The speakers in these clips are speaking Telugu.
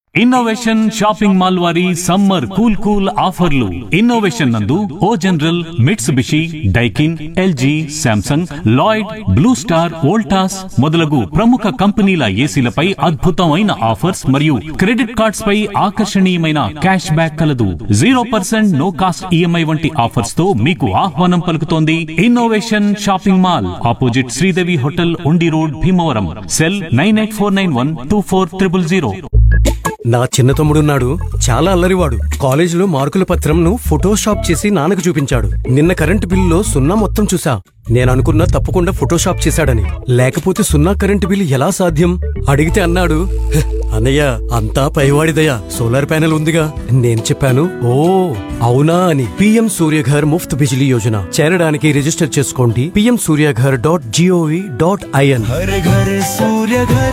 ఇన్నోవేషన్ షాపింగ్ మాల్ వారి సమ్మర్ కూల్ కూల్ ఆఫర్లు ఇన్నోవేషన్ నందు O General Mitsubishi Daikin LG Samsung Lloyd Blue Star Voltas మొదలగు ప్రముఖ కంపెనీల ఏసీలపై అద్భుతమైన ఆఫర్స్ మరియు క్రెడిట్ కార్డ్స్ పై ఆకర్షణీయమైన క్యాష్ బ్యాక్ కలదు zero percent no cost EMI వంటి ఆఫర్స్ తో మీకు ఆహ్వానం పలుకుతోంది innovation shopping mall opposite Sridevi hotel Undi road Bhimavaram cell nine eight four nine one two four triple zero నా చిన్న తమ్ముడున్నాడు చాలా అల్లరివాడు కాలేజీలో మార్కుల పత్రంను ఫోటోషాప్ చేసి నాన్నకు చూపించాడు నిన్న కరెంటు బిల్లులో సున్నా మొత్తం చూసా నేను అనుకున్నా తప్పకుండా ఫోటోషాప్ చేశాడని లేకపోతే సున్నా కరెంటు బిల్లు ఎలా సాధ్యం అడిగితే అన్నాడు "హ్, అన్నయ్య అంతా పైవాడిదయ్యా సోలార్ ప్యానెల్ ఉందిగా నేను చెప్పాను ఓ అవునా అని పిఎం సూర్యఘర్ ముఫ్త్ బిజిలీ యోజన చేరడానికి రిజిస్టర్ చేసుకోండి PM Suryaghar dot gov dot in हर घर सूर्य घर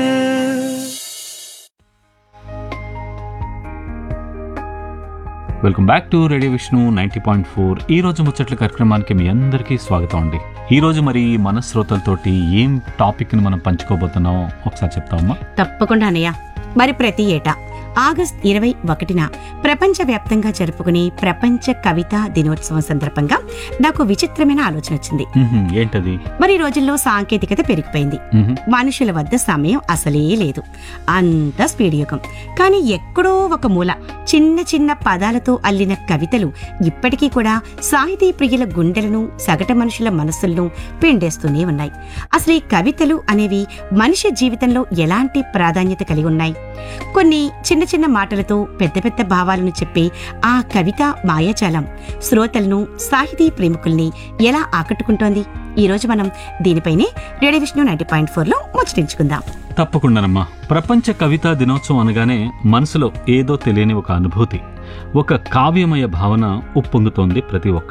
welcome back to radio Vishnu ninety point four ఈ రోజు ముచ్చట్ల కార్యక్రమానికి మీ అందరికీ స్వాగతం అండి ఈ రోజు మరి మన శ్రోతలతోటి ఏం టాపిక్ ని మనం పంచుకోబోతున్నాం ఒకసారి చెప్తామా తప్పకుండా అన్నయ్య మరి ప్రతి ఏటా ఆగస్ట్ ఇరవై ఒకటిన ప్రపంచవ్యాప్తంగా జరుపుకునే ప్రపంచ కవితా దినోత్సవం సందర్భంగా నాకు విచిత్రమైన ఆలోచన వచ్చింది మ్మ్హ్మ్, ఏంటది మరి ఈ రోజుల్లో సాంకేతికత పెరిగిపోయింది మ్మ్హ్మ్, మనుషుల వద్ద సమయం అసలే లేదు అంత స్పీడ్ యుగం కానీ ఎక్కడో ఒక మూల చిన్న చిన్న పదాలతో అల్లిన కవితలు ఇప్పటికీ కూడా సాహితీ ప్రియుల గుండెలను సగట మనుషుల మనస్సులను పిండేస్తూనే ఉన్నాయి అసలు ఈ కవితలు అనేవి మనిషి జీవితంలో ఎలాంటి ప్రాధాన్యత కలిగి ఉన్నాయి కొన్ని చిన్న చిన్న మాటలతో పెద్ద పెద్ద భావాలను చెప్పే ఆ కవిత మాయాజాలం శ్రోతలను సాహితీ ప్రేమికుల్ని ఎలా ఆకట్టుకుంటోంది ఈ రోజు మనం దీనిపైనే radio Vishnu ninety point four లో ముచ్చటించుకుందాం తప్పకుండానమ్మా ప్రపంచ కవితా దినోత్సవం అనగానే మనసులో ఏదో తెలియని ఒక అనుభూతి ఒక కావ్యమయ భావన ఉప్పొంగుతోంది ప్రతి ఒక్క